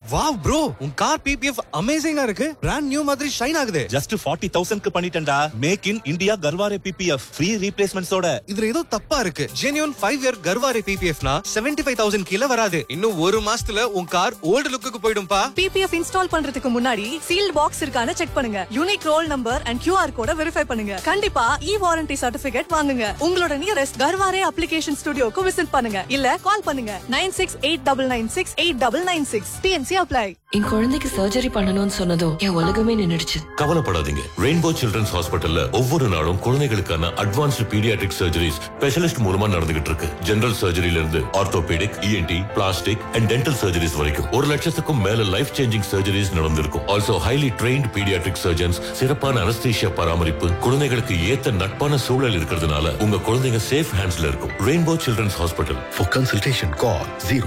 Wow bro உன் car PPF அமேசிங்கா இருக்கு பிராண்ட் நியூ மாதிரி ஷைன் ஆகுது ஜஸ்ட் ஃபார்ட்டி தௌசண்ட்க்கு பண்ணிட்டேன்டா make in India Garware PPF free ரீப்ளேஸ்மெண்ட்ஸோட இதுல ஏதோ தப்பா இருக்கு ஜென்யூன் ஃபைவ் இயர் கர்வாரே பிபிஎஃப்னா செவன்டி ஃபைவ் தௌசண்ட் கீழே வராது இன்னும் ஒரு மாசத்துல உன் கார் ஓல்டு லுக்குக்கு போயிடும்பா பிபிஎஃப் இன்ஸ்டால் பண்றதுக்கு முன்னாடி சீல்ட் பாக்ஸ் இருக்கான செக் பண்ணுங்க unique roll number and QR கோட வெரிஃபை பண்ணுங்க கண்டிப்பா இ வாரண்டி சர்டிபிகேட் வாங்குங்க உங்களோட நியரஸ்ட் கர்வாரே அப்ளிகேஷன் ஸ்டுடியோக்கு விசிட் பண்ணுங்க இல்ல கால் பண்ணுங்க nine six eight double nine six eight double nine six TNC apply என் குழந்தைக்கு சர்ஜரி பண்ணணும்னு சொன்னதும் என் உலகமே நின்னுடுச்சு கவலைப்படாதீங்க ரெயின்போ சில்ட்ரன்ஸ் ஹாஸ்பிட்டல்ல ஒவ்வொரு நாளும் குழந்தைகளுக்கான அட்வான்ஸ்டு பீடியாட்ரிக் சர்ஜரிஸ் ஸ்பெஷலிஸ்ட் மூலமா நடந்துகிட்டு இருக்கு ஜெனரல் சர்ஜரியில இருந்து orthopaedic ENT plastic and dental surgeries வரைக்கும் ஒரு லட்சத்துக்கும் மேல லைஃப் சேஞ்சிங் சர்ஜரிஸ் நடந்திருக்கும் also highly trained paediatric surgeons சிறப்பான அனஸ்தீஷியா பராமரிப்பு குழந்தைகளுக்கு ஏத்த நட்பான சூழல் இருக்கிறதுனால உங்க குழந்தைங்க சேஃப் ஹேண்ட்ஸ்ல இருக்கும் Rainbow children's hospital For consultation, call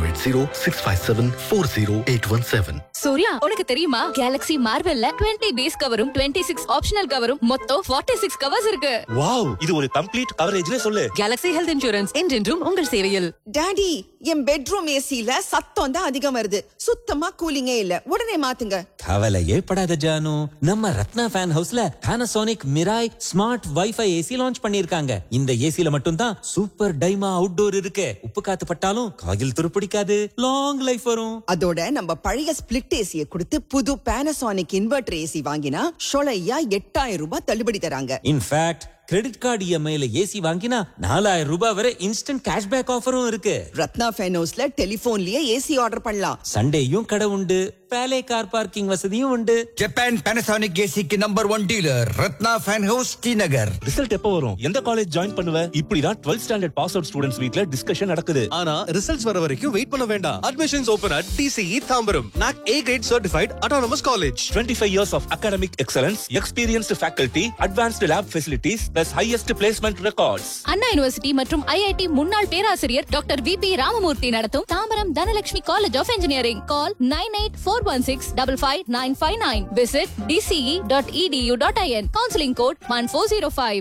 080-657-40817. Surya உனக்கு தெரியுமா கேலக்ஸி மார்வெல்ல 20 பேஸ் கவரும் 26 சிக்ஸ் ஆப்ஷனல் கவரும் மொத்தம் 46 சிக்ஸ் கவர்ஸ் இருக்கு வாவ் இது ஒரு கம்ப்ளீட் கவரேஜ்னே சொல்லு கேலக்ஸி ஹெல்த் இன்சூரன்ஸ் என்றென்றும் உங்கள் சேவையில் டாடி என் பெட்ரூம் ஏசில சத்தம் தான் அதிகம் வருது சுத்தமா கூலிங்கே இல்ல உடனே மாத்துங்க கவலையே படாத ஜானு நம்ம ரத்னா ஃபேன் ஹவுஸ்ல Panasonic Mirai smart wifi AC launch பண்ணிருக்காங்க இந்த ஏசில மட்டும் தான் சூப்பர் டைமா அவுட்டோர் இருக்கு உப்பு காத்து பட்டாலும் காயில் துருப்பிடிக்காது லாங் லைஃப் வரும் அதோட நம்ம பழைய ஸ்பிளிட் ஏசியை கொடுத்து புது பேனசோனிக் இன்வெர்டர் ஏசி வாங்கினா ஷொலையா எட்டாயிரம் ரூபாய் தள்ளுபடி தராங்க இன்ஃபேக்ட் கிரெடிட் கார்டு இஎம்ஐல ஏசி வாங்கினா நாலாயிரம் ரூபாய் வரை இன்ஸ்டன்ட் கேஷ்பேக் ஆஃபரும் இருக்கு ரத்னா ஃபேன் ஹவுஸ்ல டெலிபோன்லயே ஏசி ஆர்டர் பண்ணலாம் சண்டேயும் கடை உண்டு வேலை கார் பார்க்கிங் வசதியும் உண்டு ஜப்பான் பேனசானிக் ஏசிக்கு number one dealer Ratna fan house Srinagar result எப்போ வரும் எந்த காலேஜ் ஜாயின் பண்ணுவ இப்படிதான் 12th standard pass out students வீட்ல டிஸ்கஷன் நடக்குது ஆனா ரிசல்ட்ஸ் வர வரைக்கும் வெயிட் பண்ண வேண்டாம் admissions open at DCE Tambaram NAAC A grade certified autonomous college 25 years of academic excellence, experienced faculty, advanced lab facilities, plus highest placement records. Anna university மற்றும் IIT முன்னாள் பேராசிரியர் டாக்டர் வி பி ராமமூர்த்தி நடத்தும் Tambaram Dhanalakshmi college of engineering call nine eight four one six double five nine five nine visit DCE dot edu dot in counselling code one four zero five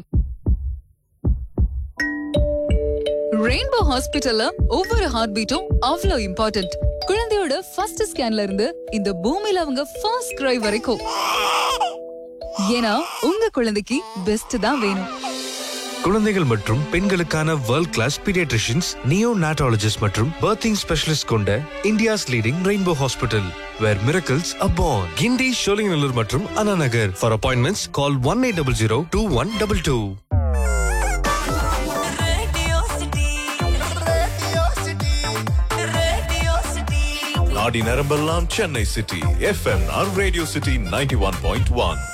rainbow ஹாஸ்பிட்டல்ல ஒவ்வொரு heart பீட்டும் அவ்வளோ important குழந்தையோட first ஸ்கேன்ல இருந்து இந்த பூமியில அவங்க first கிரை வரைக்கும் ஏன்னா உங்க குழந்தைக்கு பெஸ்ட் தான் வேணும் குழந்தைகள் மற்றும் பெண்களுக்கான world class paediatricians neonatologist மற்றும் பர்த்திங் ஸ்பெஷலிஸ்ட் கொண்ட India's leading Rainbow hospital where miracles happen Guindy Sholinganallur மற்றும் Anna Nagar for appointments call one eight double zero two one double two நாடி நரம்பெல்லாம் Chennai city FM radio city ninety one point one